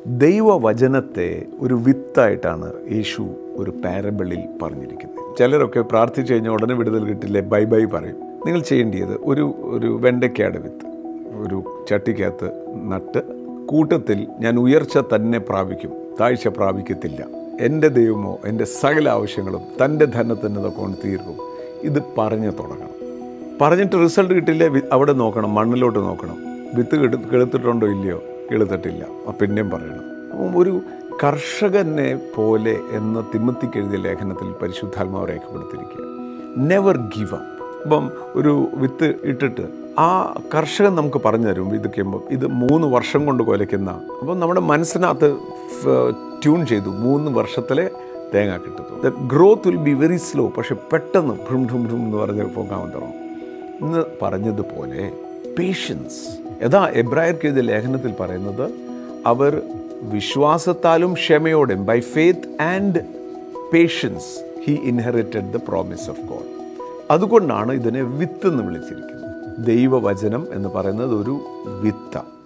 ദൈവവചനത്തെ ഒരു വിത്തായിട്ടാണ് യേശു ഒരു പാരബിളിൽ പറഞ്ഞിരിക്കുന്നത് ചിലരൊക്കെ പ്രാർത്ഥിച്ചു കഴിഞ്ഞാൽ ഉടനെ വിടുതൽ കിട്ടില്ലേ ബൈ ബൈ പറയും നിങ്ങൾ ചെയ്യേണ്ടത് ഒരു ഒരു വെണ്ടയ്ക്കയുടെ വിത്ത് ഒരു ചട്ടിക്കകത്ത് നട്ട് കൂട്ടത്തിൽ ഞാൻ ഉയർച്ച തന്നെ പ്രാപിക്കും താഴ്ച പ്രാപിക്കത്തില്ല എൻ്റെ ദൈവമോ എൻ്റെ സകല ആവശ്യങ്ങളും തൻ്റെ ധനത്തിൻ്റെ കൊണ്ട് തീർക്കും ഇത് പറഞ്ഞു തുടങ്ങണം പറഞ്ഞിട്ട് റിസൾട്ട് കിട്ടില്ല വി- അവിടെ നോക്കണം മണ്ണിലോട്ട് നോക്കണം വിത്ത് കെടു കെളുത്തിട്ടുണ്ടോ ഇല്ലയോ കെളുത്തിട്ടില്ല ആ പിന്നെയും പറയണം അപ്പം ഒരു കർഷകനെ പോലെ എന്ന തിമ്മത്തിക്ക് എഴുതിയ ലേഖനത്തിൽ പരിശുദ്ധാത്മാവ് രേഖപ്പെടുത്തിയിരിക്കുക നെവർ ഗിവ് അപ്പ് ഇപ്പം ഒരു വിത്ത് ഇട്ടിട്ട് ആ കർഷകൻ നമുക്ക് പറഞ്ഞു തരും വിതയ്ക്കുമ്പോൾ ഇത് മൂന്ന് വർഷം കൊണ്ട് കൊലയ്ക്കുന്ന അപ്പം നമ്മുടെ മനസ്സിനകത്ത് ട്യൂൺ ചെയ്തു മൂന്ന് വർഷത്തിലെ തേങ്ങ കിട്ടും the growth will be very slow പക്ഷെ പെട്ടെന്ന് ഭ്രും ഭ്രും ഭ്രും എന്ന് പറഞ്ഞ് പോകാൻ തുടങ്ങും ഇന്ന് പറഞ്ഞതുപോലെ പേഷ്യൻസ് യഥാ എബ്രായർക്ക് എഴുതിയ ലേഖനത്തിൽ പറയുന്നത് അവർ വിശ്വാസത്താലും ക്ഷമയോടെയും by faith and patience he inherited the promise of God അതുകൊണ്ടാണ് ഇതിനെ വിത്ത് എന്ന് വിളിച്ചിരിക്കുന്നത് ദൈവവചനം എന്ന് പറയുന്നത് ഒരു വിത്ത